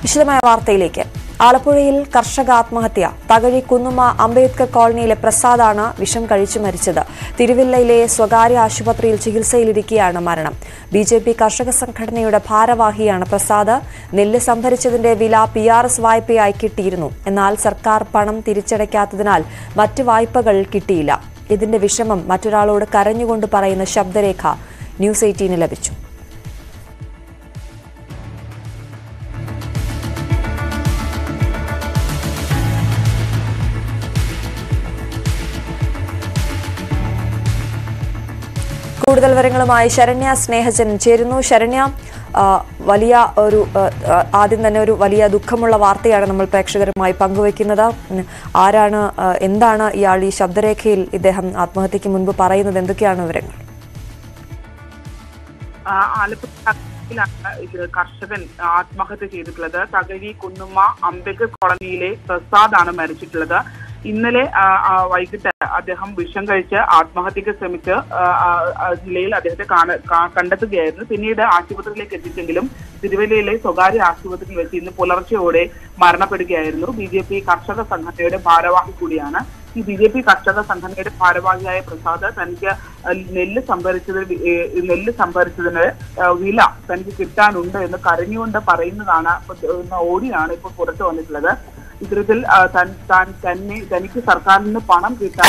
വിശദമായ വാർത്തയിലേക്ക് ആലപ്പുഴയിൽ കർഷക ആത്മഹത്യ തകഴി കുന്നുമ്മ അംബേദ്കർ കോളനിയിലെ പ്രസാദാണ് വിഷം കഴിച്ചു മരിച്ചത് തിരുവല്ലയിലെ സ്വകാര്യ ആശുപത്രിയിൽ ചികിത്സയിലിരിക്കെയാണ് മരണം ബി ജെ പി കർഷക സംഘടനയുടെ ഭാരവാഹിയാണ് പ്രസാദ് നെല്ല് സംഭരിച്ചതിന്റെ വില പി ആർ എസ് വായ്പയായി കിട്ടിയിരുന്നു എന്നാൽ സർക്കാർ പണം തിരിച്ചടയ്ക്കാത്തതിനാൽ മറ്റ് വായ്പകൾ കിട്ടിയില്ല ഇതിന്റെ വിഷമം മറ്റൊരാളോട് കരഞ്ഞുകൊണ്ട് പറയുന്ന ശബ്ദരേഖ ന്യൂസ് എയ്റ്റീന് ലഭിച്ചു കൂടുതൽ വിവരങ്ങളുമായി ശരണ്യ സ്നേഹജൻ ചേരുന്നു ശരണ്യ ആ, വലിയ ഒരു ആ, ആ, ആദ്യം തന്നെ ഒരു വലിയ ദുഃഖമുള്ള വാർത്തയാണ് നമ്മൾ പ്രേക്ഷകരുമായി പങ്കുവയ്ക്കുന്നത് ഉം, ആരാണ് ആ, എന്താണ് ഇയാൾ ഈ ശബ്ദരേഖയിൽ ഇദ്ദേഹം ആത്മഹത്യക്ക് മുൻപ് പറയുന്നത് എന്തൊക്കെയാണ് വിവരങ്ങൾ ആ, ആലപ്പുഴയിലാണ് ഇത് കർഷകൻ ആത്മഹത്യ ചെയ്തിട്ടുള്ളത് തകഴി കുന്നുമ്മ അംബേദ്കർ കോളനിയിലെ പ്രസാദാണ് മരിച്ചിട്ടുള്ളത് ഇന്നലെ ആ, ആ, വൈകിട്ട് അദ്ദേഹം വിഷം കഴിച്ച് ആത്മഹത്യക്ക് ശ്രമിച്ച് ആ, ആ, ആ, ജില്ലയിൽ അദ്ദേഹത്തെ കാണ- കാ- കണ്ടെത്തുകയായിരുന്നു പിന്നീട് ആശുപത്രിയിലേക്ക് എത്തിച്ചെങ്കിലും തിരുവല്ലയിലെ സ്വകാര്യ ആശുപത്രിയിൽ വെച്ച് ഇന്ന് പുലർച്ചെയോടെ മരണപ്പെടുകയായിരുന്നു ബി ജെ പി കർഷക സംഘടനയുടെ ഭാരവാഹി കൂടിയാണ് ഈ ബി ജെ പി കർഷക സംഘടനയുടെ ഭാരവാഹിയായ പ്രസാദ് തനിക്ക് നെല്ല് സംഭരിച്ചത് നെല്ല് സംഭരിച്ചതിന് ആ, വില തനിക്ക് കിട്ടാനുണ്ട് എന്ന് കരഞ്ഞുകൊണ്ട് പറയുന്നതാണ് ഇപ്പൊ ഓടിയാണ് ഇപ്പോൾ പുറത്തു വന്നിട്ടുള്ളത് ഇത്തരത്തിൽ ആ, താൻ- താൻ തന്നെ തനിക്ക് സർക്കാരിൽ നിന്ന് പണം കിട്ടാൻ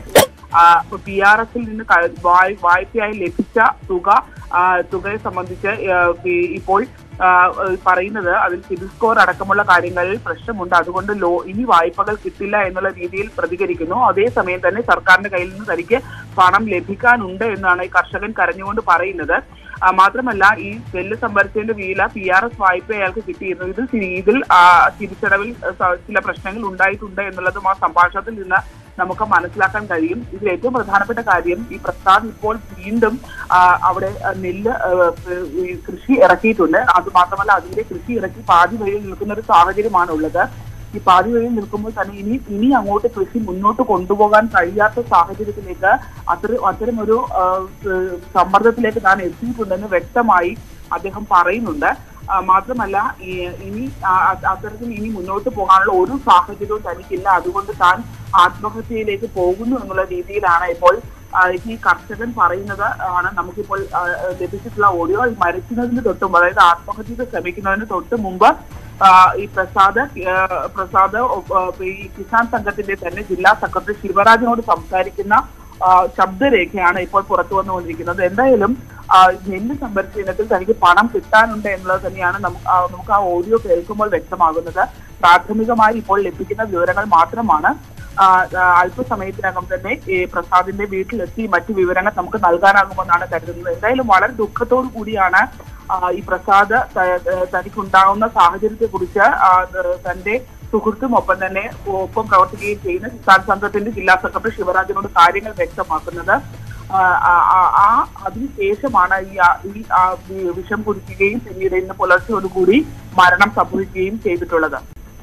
പി ആർ എസിൽ നിന്ന് ക- വായ്- വായ്പയായി ലഭിച്ച തുക ആ, തുകയെ സംബന്ധിച്ച് ആ, ഈ- ഇപ്പോൾ ആ, ഏഹ് പറയുന്നത് അതിൽ സിബിൽ സ്കോർ അടക്കമുള്ള കാര്യങ്ങളിൽ പ്രശ്നമുണ്ട് അതുകൊണ്ട് ലോ ഇനി വായ്പകൾ കിട്ടില്ല എന്നുള്ള രീതിയിൽ പ്രതികരിക്കുന്നു അതേസമയം തന്നെ സർക്കാരിന്റെ കയ്യിൽ നിന്ന് തനിക്ക് പണം ലഭിക്കാനുണ്ട് എന്നാണ് ഈ കർഷകൻ കരഞ്ഞുകൊണ്ട് പറയുന്നത് ആ, മാത്രമല്ല ഈ നെല്ല് സംഭരിച്ചതിന്റെ വില പി ആർ എസ് വായ്പ അയാൾക്ക് കിട്ടിയിരുന്നു ഇത് സി- ഇതിൽ ആ, തിരിച്ചടവിൽ ആ, സ- ചില പ്രശ്നങ്ങൾ ഉണ്ടായിട്ടുണ്ട് എന്നുള്ളതും ആ സംഭാഷണത്തിൽ നിന്ന് നമുക്ക് മനസ്സിലാക്കാൻ കഴിയും ഇതിൽ ഏറ്റവും പ്രധാനപ്പെട്ട കാര്യം ഈ പ്രസാദ് ഇപ്പോൾ വീണ്ടും ആ, അവിടെ ആ, നെല്ല് ആ, ഈ കൃഷി ഇറക്കിയിട്ടുണ്ട് അത് മാത്രമല്ല അതിന്റെ കൃഷി ഇറക്കി പാതി വഴിയിൽ നിൽക്കുന്ന ഒരു സാഹചര്യമാണ് ഉള്ളത് ഈ പാതി വഴിയിൽ നിൽക്കുമ്പോൾ തന്നെ ഇനി ഇനി അങ്ങോട്ട് കൃഷി മുന്നോട്ട് കൊണ്ടുപോകാൻ കഴിയാത്ത സാഹചര്യത്തിലേക്ക് അത്തരം അത്തരം ഒരു ആ, ഏഹ്, സമ്മർദ്ദത്തിലേക്ക് താൻ എത്തിയിട്ടുണ്ടെന്ന് വ്യക്തമായി അദ്ദേഹം പറയുന്നുണ്ട് ആ, മാത്രമല്ല ഈ- ഇനി ആ, അ- അത്തരത്തിൽ ഇനി മുന്നോട്ട് പോകാനുള്ള ഒരു സാഹചര്യവും തനിക്കില്ല അതുകൊണ്ട് താൻ ആത്മഹത്യയിലേക്ക് പോകുന്നു എന്നുള്ള രീതിയിലാണ് ഇപ്പോൾ ആ, ഈ കർഷകൻ പറയുന്നത് ആണ് നമുക്കിപ്പോൾ ആ, ലഭിച്ചിട്ടുള്ള ഓഡിയോ ഈ മരിക്കുന്നതിന് തൊട്ട് മുമ്പ് അതായത് ആത്മഹത്യക്ക് ശ്രമിക്കുന്നതിന് തൊട്ട് മുമ്പ് ആ, ഈ പ്രസാദ് ആ, പ്രസാദ് ആ, ഈ കിസാൻ സംഘത്തിന്റെ തന്നെ ജില്ലാ സെക്രട്ടറി ശിവരാജിനോട് സംസാരിക്കുന്ന ആ, ശബ്ദരേഖയാണ് ഇപ്പോൾ പുറത്തു വന്നുകൊണ്ടിരിക്കുന്നത് എന്തായാലും ആ, നെല്ല് സംഭരിച്ച ഇനത്തിൽ തനിക്ക് പണം കിട്ടാനുണ്ട് എന്നുള്ളത് തന്നെയാണ് നമുക്ക് ആ, നമുക്ക് ആ ഓഡിയോ കേൾക്കുമ്പോൾ വ്യക്തമാകുന്നത് പ്രാഥമികമായി ഇപ്പോൾ ലഭിക്കുന്ന വിവരങ്ങൾ മാത്രമാണ് ആ, ആ, അല്പസമയത്തിനകം തന്നെ ഈ പ്രസാദിന്റെ വീട്ടിലെത്തി മറ്റു വിവരങ്ങൾ നമുക്ക് നൽകാനാകുമെന്നാണ് കരുതുന്നത് എന്തായാലും വളരെ ദുഃഖത്തോടു കൂടിയാണ് ആ, ഈ പ്രസാദ് ത- ത- തനിക്കുണ്ടാകുന്ന സാഹചര്യത്തെ കുറിച്ച് തന്റെ സുഹൃത്തും ഒപ്പം തന്നെ ഒപ്പം പ്രവർത്തിക്കുകയും ചെയ്യുന്ന കിസാൻ സംഘത്തിന്റെ ജില്ലാ സെക്രട്ടറി ശിവരാജനോട് കാര്യങ്ങൾ വ്യക്തമാക്കുന്നത് ആ, ആ, ആ, ആ അതിനുശേഷമാണ് ഈ ആ- ഈ ആ വി- വിഷം കുടിക്കുകയും പിന്നീട് ഇന്ന് പുലർച്ചയോടുകൂടി മരണം സംഭവിക്കുകയും ചെയ്തിട്ടുള്ളത്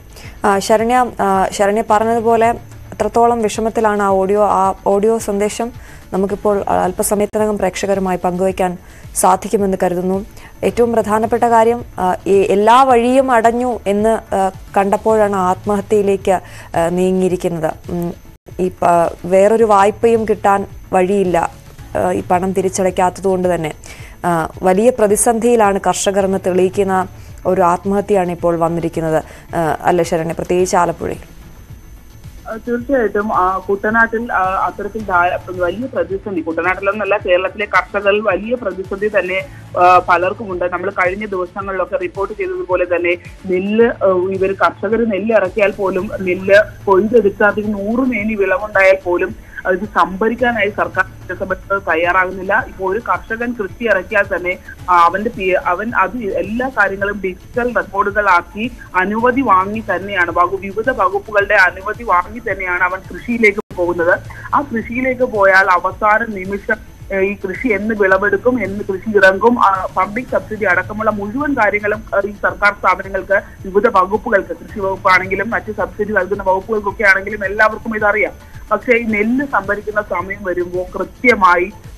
ആ, ശരണ്യ ആ, ശരണ്യ പറഞ്ഞതുപോലെ എത്രത്തോളം വിഷമത്തിലാണ് ആ ഓഡിയോ ആ ഓഡിയോ സന്ദേശം നമുക്കിപ്പോൾ അല്പസമയത്തിനകം പ്രേക്ഷകരുമായി പങ്കുവയ്ക്കാൻ സാധിക്കുമെന്ന് കരുതുന്നു ഏറ്റവും പ്രധാനപ്പെട്ട കാര്യം ആ, ഈ എല്ലാ വഴിയും അടഞ്ഞു എന്ന് ആ, കണ്ടപ്പോഴാണ് ആത്മഹത്യയിലേക്ക് ആ, നീങ്ങിയിരിക്കുന്നത് ഉം, ഈ പ- വേറൊരു വായ്പയും കിട്ടാൻ വഴിയില്ല ആ, ഈ പണം തിരിച്ചടയ്ക്കാത്തത് കൊണ്ട് തന്നെ ആ, വലിയ പ്രതിസന്ധിയിലാണ് കർഷകർ എന്ന് തെളിയിക്കുന്ന ഒരു ആത്മഹത്യയാണ് ഇപ്പോൾ വന്നിരിക്കുന്നത് ആ, അല്ല ശരണ്യ പ്രത്യേകിച്ച് ആലപ്പുഴയിൽ ആ, തീർച്ചയായിട്ടും ആ, കുട്ടനാട്ടിൽ ആ, അത്തരത്തിൽ ധാര- വലിയ പ്രതിസന്ധി കുട്ടനാട്ടിലെന്നല്ല കേരളത്തിലെ കർഷകരിൽ വലിയ പ്രതിസന്ധി തന്നെ ആ, പലർക്കുമുണ്ട് നമ്മൾ കഴിഞ്ഞ ദിവസങ്ങളിലൊക്കെ റിപ്പോർട്ട് ചെയ്തതുപോലെ തന്നെ നെല്ല് ആ, ഇവർ കർഷകർ നെല്ല് ഇറക്കിയാൽ പോലും നെല്ല് കൊയ്തെടുത്ത് അതിന് നൂറ് മേനി വിളവുണ്ടായാൽ പോലും അത് സംഭരിക്കാനായി സർക്കാർ സംബന്ധിച്ചത് തയ്യാറാകുന്നില്ല ഇപ്പോൾ ഒരു കർഷകൻ കൃഷി ഇറക്കിയാൽ തന്നെ ആ, അവന്റെ പി- അവൻ അത് എല്ലാ കാര്യങ്ങളും ഡിജിറ്റൽ റെക്കോർഡുകളാക്കി അനുമതി വാങ്ങി തന്നെയാണ് വകു വിവിധ വകുപ്പുകളുടെ അനുമതി വാങ്ങി തന്നെയാണ് അവൻ കൃഷിയിലേക്ക് പോകുന്നത് ആ കൃഷിയിലേക്ക് പോയാൽ അവസാന നിമിഷം ഏഹ് ഈ കൃഷി എന്ന് വിളവെടുക്കും എന്ന് കൃഷി ഇറങ്ങും ആ, പബ്ലിക് സബ്സിഡി അടക്കമുള്ള മുഴുവൻ കാര്യങ്ങളും ആ, ഈ സർക്കാർ സ്ഥാപനങ്ങൾക്ക് വിവിധ വകുപ്പുകൾക്ക് കൃഷി വകുപ്പാണെങ്കിലും മറ്റ് സബ്സിഡി നൽകുന്ന വകുപ്പുകൾക്കൊക്കെ ആണെങ്കിലും എല്ലാവർക്കും ഇതറിയാം പക്ഷേ ഈ നെല്ല് സംഭരിക്കുന്ന സമയം വരുമ്പോൾ കൃത്യമായി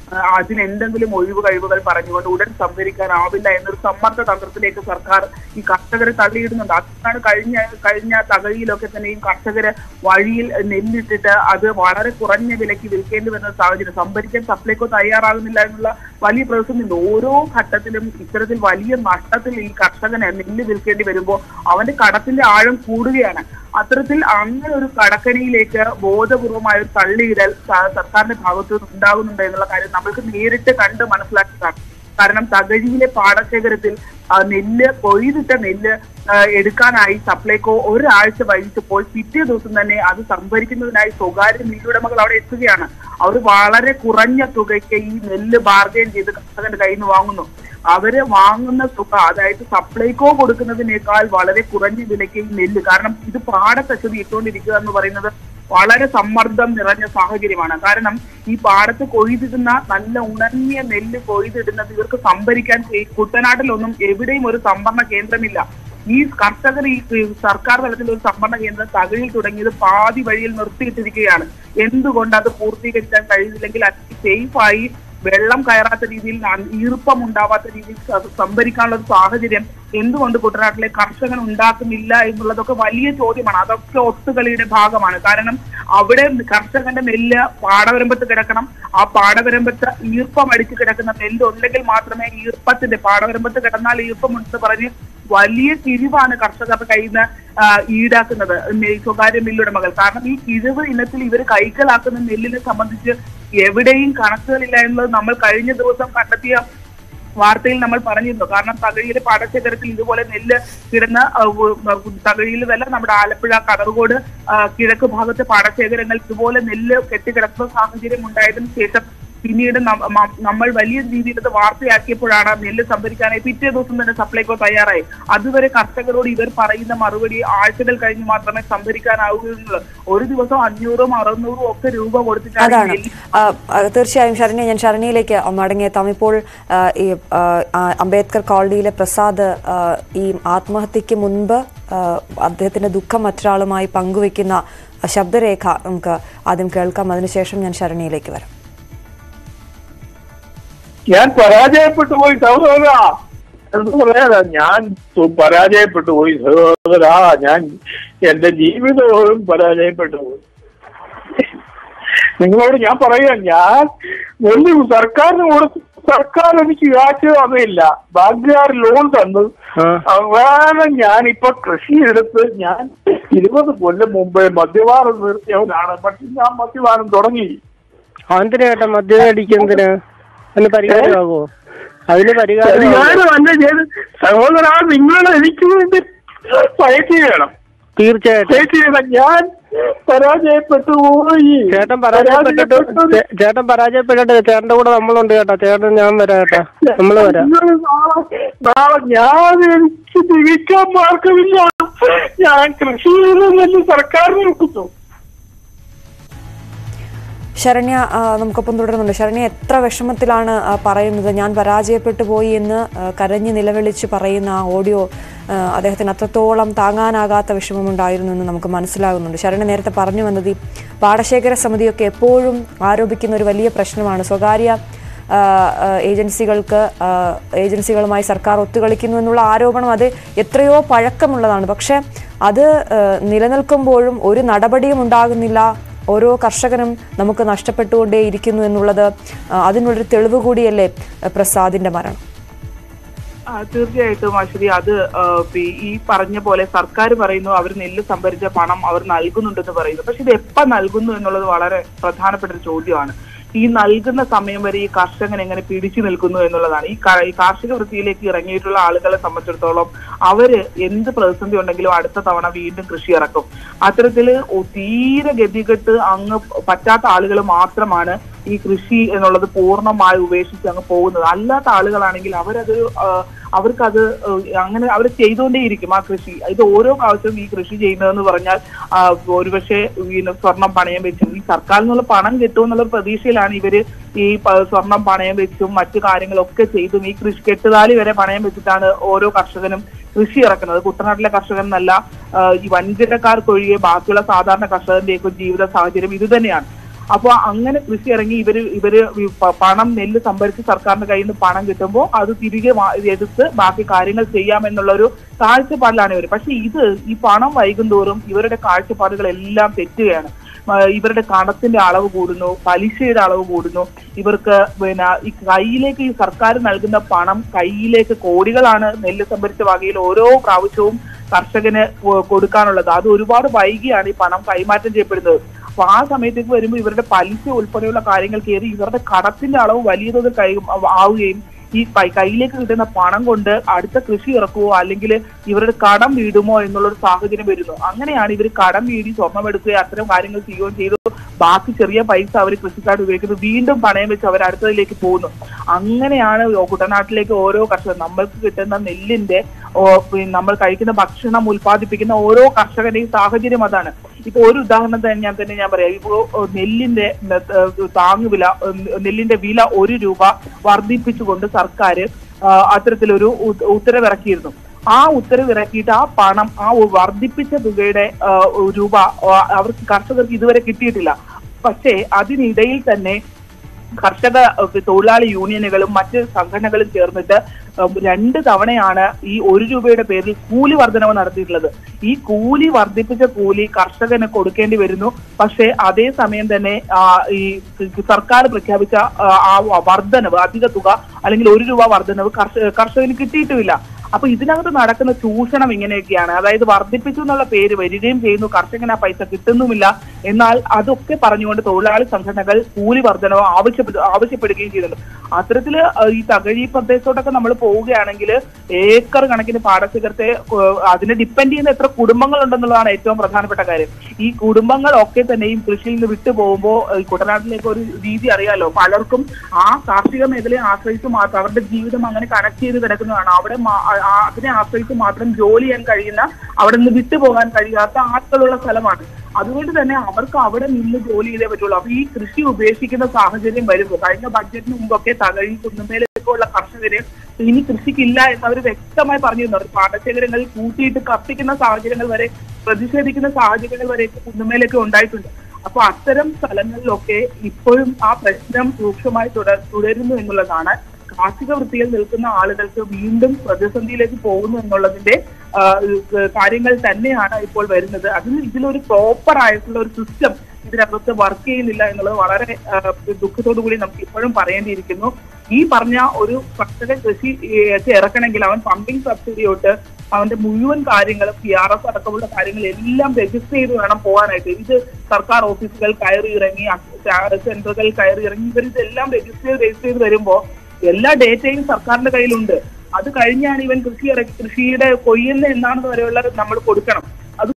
ആ, അതിന് എന്തെങ്കിലും ഒഴിവ് കഴിവുകൾ പറഞ്ഞുകൊണ്ട് ഉടൻ സംഭരിക്കാനാവില്ല എന്നൊരു സമ്മർദ്ദ തന്ത്രത്തിലേക്ക് സർക്കാർ ഈ കർഷകരെ തള്ളിയിടുന്നുണ്ട് അതാണ് കഴിഞ്ഞ കഴിഞ്ഞ തകഴിയിലൊക്കെ തന്നെയും കർഷകര് വഴിയിൽ നെല്ലിട്ടിട്ട് അത് വളരെ കുറഞ്ഞ വിലയ്ക്ക് വിൽക്കേണ്ടി വരുന്ന സാഹചര്യം സംഭരിക്കാൻ സപ്ലൈകോ തയ്യാറാകുന്നില്ല എന്നുള്ള വലിയ പ്രതിസന്ധി ഉണ്ട് ഓരോ ഘട്ടത്തിലും ഇത്തരത്തിൽ വലിയ നഷ്ടത്തിൽ ഈ കർഷകന് നെല്ല് വിൽക്കേണ്ടി വരുമ്പോൾ അവന്റെ കടത്തിന്റെ ആഴം കൂടുകയാണ് അത്തരത്തിൽ അങ്ങനെ ഒരു കടക്കണിയിലേക്ക് ബോധപൂർവമായ ഒരു തള്ളിയിടൽ സ- സർക്കാരിന്റെ ഭാഗത്തു നിന്ന് ഉണ്ടാകുന്നുണ്ട് എന്നുള്ള കാര്യം നമ്മൾക്ക് നേരിട്ട് കണ്ട് മനസ്സിലാക്കിയതാണ് കാരണം തകഴിയിലെ പാടശേഖരത്തിൽ ആ, നെല്ല് കൊയ്തിട്ട നെല്ല് ആ, എടുക്കാനായി സപ്ലൈകോ ഒരാഴ്ച വൈകിച്ചപ്പോൾ പിറ്റേ ദിവസം തന്നെ അത് സംഭരിക്കുന്നതിനായി സ്വകാര്യ മില്ലുടമകൾ അവിടെ എത്തുകയാണ് അവർ വളരെ കുറഞ്ഞ തുകയ്ക്ക് ഈ നെല്ല് ബാർഗെയിൻ ചെയ്ത് കർഷകന്റെ കയ്യിൽ നിന്ന് വാങ്ങുന്നു അവര് വാങ്ങുന്ന തുക അതായത് സപ്ലൈകോ കൊടുക്കുന്നതിനേക്കാൾ വളരെ കുറഞ്ഞ വിലയ്ക്ക് ഈ നെല്ല് കാരണം ഇത് പാടത്തച്ചത് ഇട്ടുകൊണ്ടിരിക്കുക എന്ന് പറയുന്നത് വളരെ സമ്മർദ്ദം നിറഞ്ഞ സാഹചര്യമാണ് കാരണം ഈ പാടത്ത് കൊയ്തിടുന്ന നല്ല ഉണങ്ങിയ നെല്ല് കൊയ്തിടുന്നത് ഇവർക്ക് സംഭരിക്കാൻ ഈ കുട്ടനാട്ടിലൊന്നും എവിടെയും ഒരു സംഭരണ കേന്ദ്രമില്ല ഈ കർഷകർ ഈ ഈ സർക്കാർ തലത്തിൽ ഒരു സംഭരണ കേന്ദ്രം തകഴിൽ തുടങ്ങിയത് പാതി വഴിയിൽ നിർത്തിയിട്ടിരിക്കുകയാണ് എന്തുകൊണ്ട് അത് പൂർത്തീകരിക്കാൻ കഴിയുന്നില്ലെങ്കിൽ സേഫായി വെള്ളം കയറാത്ത രീതിയിൽ ന- ഈർപ്പം ഉണ്ടാവാത്ത രീതിയിൽ സ- സംഭരിക്കാനുള്ള ഒരു സാഹചര്യം എന്തുകൊണ്ട് കുട്ടനാട്ടിലെ കർഷകൻ ഉണ്ടാക്കുന്നില്ല എന്നുള്ളതൊക്കെ വലിയ ചോദ്യമാണ് അതൊക്കെ ഒത്തുകളിയുടെ ഭാഗമാണ് കാരണം അവിടെ കർഷകന്റെ നെല്ല് പാടവരമ്പത്ത് കിടക്കണം ആ പാടവരമ്പത്ത് ഈർപ്പം അടിച്ച് കിടക്കുന്ന നെല്ല് ഉണ്ടെങ്കിൽ മാത്രമേ ഈർപ്പത്തിന്റെ പാടവരമ്പത്ത് കിടന്നാൽ ഈർപ്പം ഉണ്ടെന്ന് പറഞ്ഞ് വലിയ കിഴിവാണ് കർഷകരുടെ കയ്യിൽ നിന്ന് ആ, ഈടാക്കുന്നത് നെ- സ്വകാര്യ മില്ലുടമകൾ കാരണം ഈ കിഴിവ് ഇനത്തിൽ ഇവർ കൈക്കലാക്കുന്ന നെല്ലിനെ സംബന്ധിച്ച് എവിടെയും കണക്കുകളില്ല എന്നുള്ളത് നമ്മൾ കഴിഞ്ഞ ദിവസം കണ്ടെത്തിയ വാർത്തയിൽ നമ്മൾ പറഞ്ഞിരുന്നു കാരണം തകഴിയിലെ പാടശേഖരത്തിൽ ഇതുപോലെ നെല്ല് കിടന്ന് ആ, ഉ- ഉ- തകഴിയിലല്ല നമ്മുടെ ആലപ്പുഴ കടറുകോട് ആ, കിഴക്ക് ഭാഗത്തെ പാടശേഖരങ്ങൾ ഇതുപോലെ നെല്ല് കെട്ടിക്കിടക്കുന്ന സാഹചര്യം ഉണ്ടായതിനു ശേഷം പിന്നീട് നം- മ- നമ്മൾ വലിയ രീതിയിൽ ഇത് വാർത്തയാക്കിയപ്പോഴാണ് നെല്ല് സംഭരിക്കാനായി പിറ്റേ ദിവസം തന്നെ സപ്ലൈകോ തയ്യാറായി അതുവരെ കർഷകരോട് ഇവർ പറയുന്ന മറുപടി ആഴ്ചകൾ കഴിഞ്ഞ് മാത്രമേ സംഭരിക്കാനാവുകയുള്ളൂ ഒരു ദിവസം അഞ്ഞൂറും അറുന്നൂറും ഒക്കെ രൂപ കൊടുത്തിട്ടാണ് അതാണ് നെല്ല് ആ, ആ, തീർച്ചയായും ശരണ്യ ഞാൻ ശരണ്യയിലേക്ക് മടങ്ങിയെത്താം ഇപ്പോൾ ആ, ഈ ആ, ആ, അംബേദ്കർ കോളനിയിലെ പ്രസാദ് ആ, ഈ ആത്മഹത്യക്ക് മുൻപ് ആ, അദ്ദേഹത്തിന്റെ ദുഃഖം മറ്റൊരാളുമായി പങ്കുവെക്കുന്ന ആ ശബ്ദരേഖ നമുക്ക് ആദ്യം കേൾക്കാം അതിനുശേഷം ഞാൻ ശരണ്യയിലേക്ക് വരാം ഞാൻ പരാജയപ്പെട്ടു പോയി സഹോദര എന്ന് പറയാതാ ഞാൻ സു- പരാജയപ്പെട്ടു പോയി സഹോദര ഞാൻ എന്റെ ജീവിതവും പരാജയപ്പെട്ടു പോയി നിങ്ങളോട് ഞാൻ പറയാ ഞാൻ വലിയ സർക്കാരിന് കൊടുത്ത് സർക്കാർ എനിക്ക് കാശ് തന്നില്ല ബാങ്കുകാർ ലോൺ തന്നു അങ്ങനെ ഞാനിപ്പോ കൃഷി എടുത്ത് ഞാൻ ഇരുപത് കൊല്ലം മുമ്പേ മദ്യപാനം നിർത്തിയവനാണ് പക്ഷെ ഞാൻ മദ്യപാനം തുടങ്ങി എന്തിനാ ചേട്ടാ മദ്യം അടിക്കുന്നതിന് അതിന് പരിഹാരമാകുമോ അതിന് പരിഹാരം ഞാൻ വല്ല ചെയ്ത് സഹോദര നിങ്ങൾ എനിക്ക് വേണ്ടി ഫൈറ്റ് ചെയ്യണം തീർച്ചയായിട്ടും ഫൈറ്റ് ചെയ്യണം ഞാൻ പരാജയപ്പെട്ടു പോയി ചേട്ടൻ പരാജയപ്പെട്ടിട്ട് പരാജയപ്പെട്ടു. ചേ- ചേട്ടൻ പരാജയപ്പെട്ടിട്ട് ചേട്ടന്റെ കൂടെ നമ്മളുണ്ട് ചേട്ടാ ചേട്ടൻ ഞാൻ വരാം ചേട്ടാ നമ്മള് വരാം നിങ്ങൾ നാളെ നാളെ ഞാൻ എനിക്ക് ജീവിക്കാൻ മാർഗമില്ല ഞാൻ കൃഷി ചെയ്ത് നല്ല സർക്കാരിനെ കൊടുത്തു ശരണ്യ ആ, നമുക്കൊപ്പം തുടരുന്നുണ്ട് ശരണ്യ എത്ര വിഷമത്തിലാണ് ആ, പറയുന്നത് ഞാൻ പരാജയപ്പെട്ടു പോയി എന്ന് ആ, കരഞ്ഞ് നിലവിളിച്ച് പറയുന്ന ആ ഓഡിയോ ആ, അദ്ദേഹത്തിന് അത്രത്തോളം താങ്ങാനാകാത്ത വിഷമമുണ്ടായിരുന്നു എന്ന് നമുക്ക് മനസ്സിലാകുന്നുണ്ട് ശരണ്യ നേരത്തെ പറഞ്ഞു വന്നത് ഈ പാടശേഖര സമിതിയൊക്കെ എപ്പോഴും ആരോപിക്കുന്ന ഒരു വലിയ പ്രശ്നമാണ് സ്വകാര്യ ആ, ആ, ഏജൻസികൾക്ക് ആ, ഏജൻസികളുമായി സർക്കാർ ഒത്തുകളിക്കുന്നു എന്നുള്ള ആരോപണം അത് എത്രയോ പഴക്കമുള്ളതാണ് പക്ഷേ അത് ആ, നിലനിൽക്കുമ്പോഴും ഒരു നടപടിയും ഉണ്ടാകുന്നില്ല ഓരോ കർഷകനും നമുക്ക് നഷ്ടപ്പെട്ടുകൊണ്ടേ ഇരിക്കുന്നു എന്നുള്ളത് ആ, അതിനുള്ളൊരു തെളിവ് കൂടിയല്ലേ ആ, പ്രസാദിന്റെ മരണം ആ, തീർച്ചയായിട്ടും അശ്വതി അത് ആ, പി- ഈ പറഞ്ഞ പോലെ സർക്കാർ പറയുന്നു അവർ നെല്ല് സംഭരിച്ച പണം അവർ നൽകുന്നുണ്ടെന്ന് പറയുന്നു പക്ഷെ ഇത് എപ്പ നൽകുന്നു എന്നുള്ളത് വളരെ പ്രധാനപ്പെട്ട ഒരു ചോദ്യമാണ് ഈ നൽകുന്ന സമയം വരെ ഈ കർഷകൻ എങ്ങനെ പിടിച്ചു നിൽക്കുന്നു എന്നുള്ളതാണ് ഈ ക- ഈ കാർഷിക വൃത്തിയിലേക്ക് ഇറങ്ങിയിട്ടുള്ള ആളുകളെ സംബന്ധിച്ചിടത്തോളം അവര് എന്ത് പ്രതിസന്ധി ഉണ്ടെങ്കിലും അടുത്ത തവണ വീണ്ടും കൃഷി ഇറക്കും അത്തരത്തില് ഒ- തീരെ ഗതികെട്ട് അങ്ങ് പറ്റാത്ത ആളുകൾ മാത്രമാണ് ഈ കൃഷി എന്നുള്ളത് പൂർണ്ണമായി ഉപേക്ഷിച്ച് അങ്ങ് പോകുന്നത് അല്ലാത്ത ആളുകളാണെങ്കിൽ അവരത് ആ, അവർക്കത് ആ, അങ്ങനെ അവർ ചെയ്തുകൊണ്ടേയിരിക്കും ആ കൃഷി ഇത് ഓരോ പ്രാവശ്യവും ഈ കൃഷി ചെയ്യുന്നതെന്ന് പറഞ്ഞാൽ ആ, ഒരുപക്ഷെ പിന്നെ സ്വർണം പണയം വെച്ചും ഈ സർക്കാരിൽ നിന്നുള്ള പണം കിട്ടും എന്നുള്ള പ്രതീക്ഷയിലാണ് ഇവര് ഈ പ- സ്വർണം പണയം വെച്ചും മറ്റു കാര്യങ്ങളൊക്കെ ചെയ്തും ഈ കൃഷി കെട്ടുതാലി വരെ പണയം വെച്ചിട്ടാണ് ഓരോ കർഷകനും കൃഷി ഇറക്കുന്നത് കുട്ടനാട്ടിലെ കർഷകൻ എന്നല്ല ആ, ഈ വൻകിടക്കാർക്കൊഴികെ ബാക്കിയുള്ള സാധാരണ കർഷകന്റെയൊക്കെ ജീവിത സാഹചര്യം ഇത് തന്നെയാണ് അപ്പോൾ അങ്ങനെ കൃഷി ഇറങ്ങി ഇവര് ഇവര് ഈ പ- പണം നെല്ല് സംഭരിച്ച് സർക്കാരിന്റെ കയ്യിൽ നിന്ന് പണം കിട്ടുമ്പോൾ അത് തിരികെ വാ- എടുത്ത് ബാക്കി കാര്യങ്ങൾ ചെയ്യാമെന്നുള്ള ഒരു കാഴ്ചപ്പാടിലാണ് ഇവർ പക്ഷെ ഇത് ഈ പണം വൈകുന്തോറും ഇവരുടെ കാഴ്ചപ്പാടുകളെല്ലാം തെറ്റുകയാണ് ആ, ഇവരുടെ കടത്തിന്റെ അളവ് കൂടുന്നു പലിശയുടെ അളവ് കൂടുന്നു ഇവർക്ക് പിന്നെ ഈ കയ്യിലേക്ക് ഈ സർക്കാർ നൽകുന്ന പണം കയ്യിലേക്ക് കോടികളാണ് നെല്ല് സംഭരിച്ച വകയിൽ ഓരോ പ്രാവശ്യവും കർഷകന് കൊ- കൊടുക്കാനുള്ളത് അത് ഒരുപാട് വൈകിയാണ് ഈ പണം കൈമാറ്റം ചെയ്യപ്പെടുന്നത് അപ്പൊ ആ സമയത്തേക്ക് വരുമ്പോൾ ഇവരുടെ പലിശ ഉൾപ്പെടെയുള്ള കാര്യങ്ങൾ കയറി ഇവരുടെ കടത്തിന്റെ അളവ് വലിയ തോതിൽ കൈ ആവുകയും ഈ കൈ- കയ്യിലേക്ക് കിട്ടുന്ന പണം കൊണ്ട് അടുത്ത കൃഷി ഇറക്കുവോ അല്ലെങ്കിൽ ഇവരുടെ കടം വീടുമോ എന്നുള്ള ഒരു സാഹചര്യം വരുന്നു അങ്ങനെയാണ് ഇവർ കടം വീടി സ്വർണം എടുക്കുകയോ അത്തരം കാര്യങ്ങൾ ചെയ്യുകയും ചെയ്തു ബാക്കി ചെറിയ പൈസ അവർ കൃഷിക്കാർ ഉപയോഗിക്കുന്നു വീണ്ടും പണയം വെച്ച് അവർ അടുത്തതിലേക്ക് പോകുന്നു അങ്ങനെയാണ് കുട്ടനാട്ടിലേക്ക് ഓരോ കർഷകർ നമ്മൾക്ക് കിട്ടുന്ന നെല്ലിന്റെ ഓ, പിന്നെ നമ്മൾ കഴിക്കുന്ന ഭക്ഷണം ഉൽപ്പാദിപ്പിക്കുന്ന ഓരോ കർഷകന്റെയും സാഹചര്യം അതാണ് ഇപ്പൊ ഒരു ഉദാഹരണം തന്നെ ഞാൻ തന്നെ ഞാൻ പറയാം ഇപ്പോ ഓ, നെല്ലിന്റെ ന- ഏഹ് താങ്ങുവില ഉം, നെല്ലിന്റെ വില ഒരു രൂപ വർദ്ധിപ്പിച്ചുകൊണ്ട് സർക്കാർ അത്തരത്തിലൊരു ഉ- ഉത്തരവിറക്കിയിരുന്നു ആ ഉത്തരവ് ഇറക്കിയിട്ട് ആ പണം ആ ഒ- വർദ്ധിപ്പിച്ച തുകയുടെ ആ, രൂപ ആ, അവർക്ക് കർഷകർക്ക് ഇതുവരെ കിട്ടിയിട്ടില്ല പക്ഷേ അതിനിടയിൽ തന്നെ കർഷക ഏഹ്, തൊഴിലാളി യൂണിയനുകളും മറ്റ് സംഘടനകളും ചേർന്നിട്ട് ഏഹ്, രണ്ട് തവണയാണ് ഈ ഒരു രൂപയുടെ പേരിൽ കൂലി വർധനവ് നടത്തിയിട്ടുള്ളത് ഈ കൂലി വർദ്ധിപ്പിച്ച കൂലി കർഷകന് കൊടുക്കേണ്ടി വരുന്നു പക്ഷേ അതേസമയം തന്നെ ആ, ഈ സർക്കാർ പ്രഖ്യാപിച്ച ആ, ആ വർധനവ് അധിക തുക അല്ലെങ്കിൽ ഒരു രൂപ വർധനവ് കർഷ കർഷകന് കിട്ടിയിട്ടുമില്ല അപ്പൊ ഇതിനകത്ത് നടക്കുന്ന ചൂഷണം ഇങ്ങനെയൊക്കെയാണ് അതായത് വർദ്ധിപ്പിച്ചു എന്നുള്ള പേര് വരികയും ചെയ്യുന്നു കർഷകന് ആ പൈസ കിട്ടുന്നുമില്ല എന്നാൽ അതൊക്കെ പറഞ്ഞുകൊണ്ട് തൊഴിലാളി സംഘടനകൾ കൂലി വർധനവ് ആവശ്യപ്പെട്ടു ആവശ്യപ്പെടുകയും ചെയ്യുന്നുണ്ട് അത്തരത്തില് അഹ് ഈ തകഴി പ്രദേശത്തോട്ടൊക്കെ നമ്മൾ പോവുകയാണെങ്കിൽ ഏക്കർ കണക്കിന് പാടശേഖരത്തെ ഏഹ്, അതിനെ ഡിപ്പെൻഡ് ചെയ്യുന്ന എത്ര കുടുംബങ്ങൾ ഉണ്ടെന്നുള്ളതാണ് ഏറ്റവും പ്രധാനപ്പെട്ട കാര്യം ഈ കുടുംബങ്ങളൊക്കെ തന്നെയും കൃഷിയിൽ നിന്ന് വിട്ടു പോകുമ്പോൾ ഈ കുട്ടനാട്ടിലേക്ക് ഒരു രീതി അറിയാലോ പലർക്കും ആ കാർഷിക മേഖലയെ ആശ്രയിച്ച് മാത്രം അവരുടെ ജീവിതം അങ്ങനെ കണക്ട് ചെയ്ത് കിടക്കുന്നതാണ് അവിടെ മാ- ആ- ആ- അതിനെ ആശ്രയിച്ച് മാത്രം ജോലി ചെയ്യാൻ കഴിയുന്ന അവിടെ നിന്ന് വിട്ടുപോകാൻ കഴിയാത്ത ആളുകളുള്ള സ്ഥലമാണ് അതുകൊണ്ട് തന്നെ അവർക്ക് അവിടെ നിന്ന് ജോലി ചെയ്തേ പറ്റുള്ളൂ അപ്പൊ ഈ കൃഷി ഉപേക്ഷിക്കുന്ന സാഹചര്യം വരുമ്പോൾ കഴിഞ്ഞ ബഡ്ജറ്റിന് മുമ്പൊക്കെ തകഴി കുന്നമേലൊക്കെ ഉള്ള കർഷകര് ഇനി കൃഷിക്കില്ല എന്ന് അവർ വ്യക്തമായി പറഞ്ഞിരുന്നു അവർ പാടശേഖരങ്ങളിൽ കൂട്ടിയിട്ട് കത്തിക്കുന്ന സാഹചര്യങ്ങൾ വരെ പ്രതിഷേധിക്കുന്ന സാഹചര്യങ്ങൾ വരെ കുന്നമേലൊക്കെ ഉണ്ടായിട്ടുണ്ട് അപ്പൊ അത്തരം സ്ഥലങ്ങളിലൊക്കെ ഇപ്പോഴും ആ പ്രശ്നം രൂക്ഷമായി തുടർ തുടരുന്നു എന്നുള്ളതാണ് കാർഷിക വൃത്തിയിൽ നിൽക്കുന്ന ആളുകൾക്ക് വീണ്ടും പ്രതിസന്ധിയിലേക്ക് പോകുന്നു എന്നുള്ളതിന്റെ ആ, ഏഹ്, കാര്യങ്ങൾ തന്നെയാണ് ഇപ്പോൾ വരുന്നത് അതിന് ഇതിലൊരു പ്രോപ്പർ ആയിട്ടുള്ള ഒരു സിസ്റ്റം ഇതിനകത്ത് വർക്ക് ചെയ്യുന്നില്ല എന്നുള്ളത് വളരെ ആ, ദുഃഖത്തോടു കൂടി നമുക്ക് ഇപ്പോഴും പറയേണ്ടിയിരിക്കുന്നു ഈ പറഞ്ഞ ഒരു കർഷക കൃഷി ഏഹ്, ഇറക്കണമെങ്കിൽ അവൻ പമ്പിംഗ് സബ്സിഡി തൊട്ട് അവന്റെ മുഴുവൻ കാര്യങ്ങളും പി ആർ എഫ് അടക്കമുള്ള കാര്യങ്ങൾ എല്ലാം രജിസ്റ്റർ ചെയ്ത് വേണം പോകാനായിട്ട് ഇത് സർക്കാർ ഓഫീസുകൾ കയറി ഇറങ്ങി സെന്ററുകൾ കയറി ഇറങ്ങി ഇവർ ഇതെല്ലാം രജിസ്റ്റർ ചെയ്ത് രജിസ്റ്റർ ചെയ്ത് വരുമ്പോ എല്ലാ ഡേറ്റയും സർക്കാരിന്റെ കയ്യിലുണ്ട് അത് കഴിഞ്ഞാണ് ഇവൻ കൃഷി ഇറക്കി കൃഷിയുടെ കൊയ്യുന്ന എന്നാണെന്ന് വരെയുള്ള നമ്മൾ കൊടുക്കണം